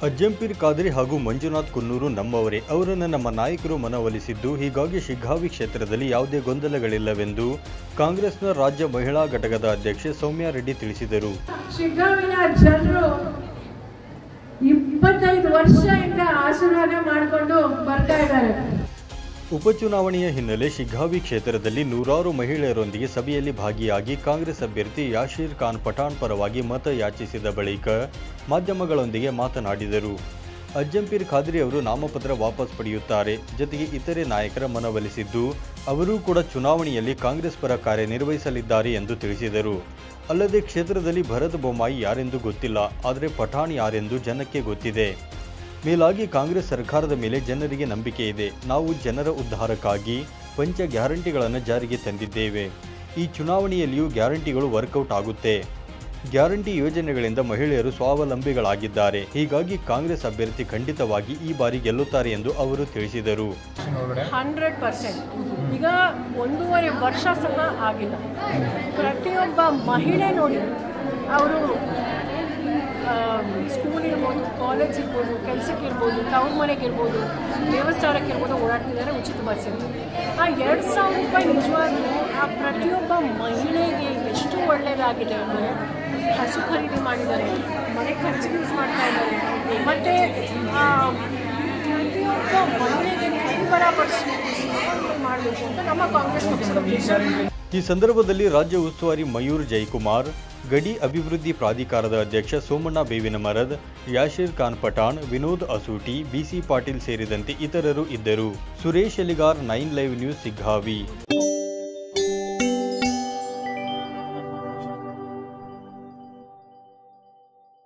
ಅಜ್ಜಂಪೀರ್ ಖಾದ್ರಿ ಹಾಗೂ ಮಂಜುನಾಥ್ ಕುನ್ನೂರು ನಮ್ಮವರೇ ಅವರನ್ನು ನಮ್ಮ ನಾಯಕರು ಮನವೊಲಿಸಿದ್ದು ಹೀಗಾಗಿ ಶಿಗ್ಗಾವಿ ಕ್ಷೇತ್ರದಲ್ಲಿ ಯಾವುದೇ ಗೊಂದಲಗಳಿಲ್ಲವೆಂದು ಕಾಂಗ್ರೆಸ್ನ ರಾಜ್ಯ ಮಹಿಳಾ ಘಟಕದ ಅಧ್ಯಕ್ಷೆ ಸೌಮ್ಯಾ ರೆಡ್ಡಿ ತಿಳಿಸಿದರು ಶಿಗ್ಗಾವಿನ ಜನರು ಇಪ್ಪತ್ತೈದು ವರ್ಷದಿಂದ ಆಶೀರ್ವಾದ ಮಾಡಿಕೊಂಡು ಬರ್ತಾ ಇದ್ದಾರೆ ಉಪಚುನಾವಣೆಯ ಹಿನ್ನೆಲೆ ಶಿಗ್ಗಾವಿ ಕ್ಷೇತ್ರದಲ್ಲಿ ನೂರಾರು ಮಹಿಳೆಯರೊಂದಿಗೆ ಸಭೆಯಲ್ಲಿ ಭಾಗಿಯಾಗಿ ಕಾಂಗ್ರೆಸ್ ಅಭ್ಯರ್ಥಿ ಯಾಶೀರ್ ಖಾನ್ ಪಠಾಣ್ ಪರವಾಗಿ ಮತ ಯಾಚಿಸಿದ ಬಳಿಕ ಮಾಧ್ಯಮಗಳೊಂದಿಗೆ ಮಾತನಾಡಿದರು ಅಜ್ಜಂಪೀರ್ ಖಾದ್ರಿ ಅವರು ನಾಮಪತ್ರ ವಾಪಸ್ ಪಡೆಯುತ್ತಾರೆ ಜೊತೆಗೆ ಇತರೆ ನಾಯಕರ ಮನವೊಲಿಸಿದ್ದು ಅವರೂ ಕೂಡ ಚುನಾವಣೆಯಲ್ಲಿ ಕಾಂಗ್ರೆಸ್ ಪರ ಕಾರ್ಯನಿರ್ವಹಿಸಲಿದ್ದಾರೆ ಎಂದು ತಿಳಿಸಿದರು ಅಲ್ಲದೆ ಕ್ಷೇತ್ರದಲ್ಲಿ ಭರತ್ ಬೊಮ್ಮಾಯಿ ಯಾರೆಂದು ಗೊತ್ತಿಲ್ಲ ಆದರೆ ಪಠಾಣ್ ಯಾರೆಂದು ಜನಕ್ಕೆ ಗೊತ್ತಿದೆ ಮೇಲಾಗಿ ಕಾಂಗ್ರೆಸ್ ಸರ್ಕಾರದ ಮೇಲೆ ಜನರಿಗೆ ನಂಬಿಕೆ ಇದೆ ನಾವು ಜನರ ಉದ್ಧಾರಕ್ಕಾಗಿ ಪಂಚ ಗ್ಯಾರಂಟಿಗಳನ್ನು ಜಾರಿಗೆ ತಂದಿದ್ದೇವೆ ಈ ಚುನಾವಣೆಯಲ್ಲಿಯೂ ಗ್ಯಾರಂಟಿಗಳು ವರ್ಕೌಟ್ ಆಗುತ್ತೆ ಗ್ಯಾರಂಟಿ ಯೋಜನೆಗಳಿಂದ ಮಹಿಳೆಯರು ಸ್ವಾವಲಂಬಿಗಳಾಗಿದ್ದಾರೆ ಹೀಗಾಗಿ ಕಾಂಗ್ರೆಸ್ ಅಭ್ಯರ್ಥಿ ಖಂಡಿತವಾಗಿ ಈ ಬಾರಿ ಗೆಲ್ಲುತ್ತಾರೆ ಎಂದು ಅವರು ತಿಳಿಸಿದರು ಹಂಡ್ರೆಡ್ ಪರ್ಸೆಂಟ್ ಈಗ ಒಂದೂವರೆ ವರ್ಷ ಸಹ ಆಗಿಲ್ಲ ಪ್ರತಿಯೊಬ್ಬ ಮಹಿಳೆ ನೋಡಿ ಅವರು ಸ್ಕೂಲ್ ಇರ್ಬೋದು ಕಾಲೇಜ್ ಇರ್ಬೋದು ಕೆಲಸಕ್ಕೆ ಇರ್ಬೋದು ತವ್ರ ಮನೆಗೆ ಇರ್ಬೋದು ದೇವಸ್ಥಾನಕ್ಕೆ ಇರ್ಬೋದು ಓಡಾಡ್ತಿದ್ದಾರೆ ಉಚಿತ ಬಸ್ಸಲ್ಲಿ ಆ ಎರಡು ಸಾವಿರ ರೂಪಾಯಿ ನಿಜವಾಗ್ಲೂ ಆ ಪ್ರತಿಯೊಬ್ಬ ಮಹಿಳೆಗೆ ಎಷ್ಟು ಒಳ್ಳೆಯದಾಗಿದೆ ಅಂದರೆ ಹಸು ಖರೀದಿ ಮಾಡಿದ್ದಾರೆ ಮನೆ ಖರ್ಚಿಗೆ ಯೂಸ್ ಮಾಡ್ತಾ ಇದ್ದಾರೆ ಮತ್ತು ಪ್ರತಿಯೊಬ್ಬ ಮಹಿಳೆಗೆ ಕೈ ಬಲಪಡಿಸಬೇಕು ಮಾಡಬೇಕು ಅಂತ ನಮ್ಮ ಕಾಂಗ್ರೆಸ್ ಪಕ್ಷದ ಉದ್ದೇಶ ಈ ಸಂದರ್ಭದಲ್ಲಿ ರಾಜ್ಯ ಉಸ್ತುವಾರಿ ಮಯೂರ್ ಜೈಕುಮಾರ್ ಗಡಿ ಅಭಿವೃದ್ಧಿ ಪ್ರಾಧಿಕಾರದ ಅಧ್ಯಕ್ಷ ಸೋಮಣ್ಣ ಬೇವಿನ ಮರದ್ ಯಾಶೀರ್ ಖಾನ್ ಪಠಾಣ್ ವಿನೋದ್ ಅಸೂಟಿ ಬಿಸಿ ಪಾಟೀಲ್ ಸೇರಿದಂತೆ ಇತರರು ಇದ್ದರು Suresh Eligar nine live news ಸಿಗ್ಗಾವಿ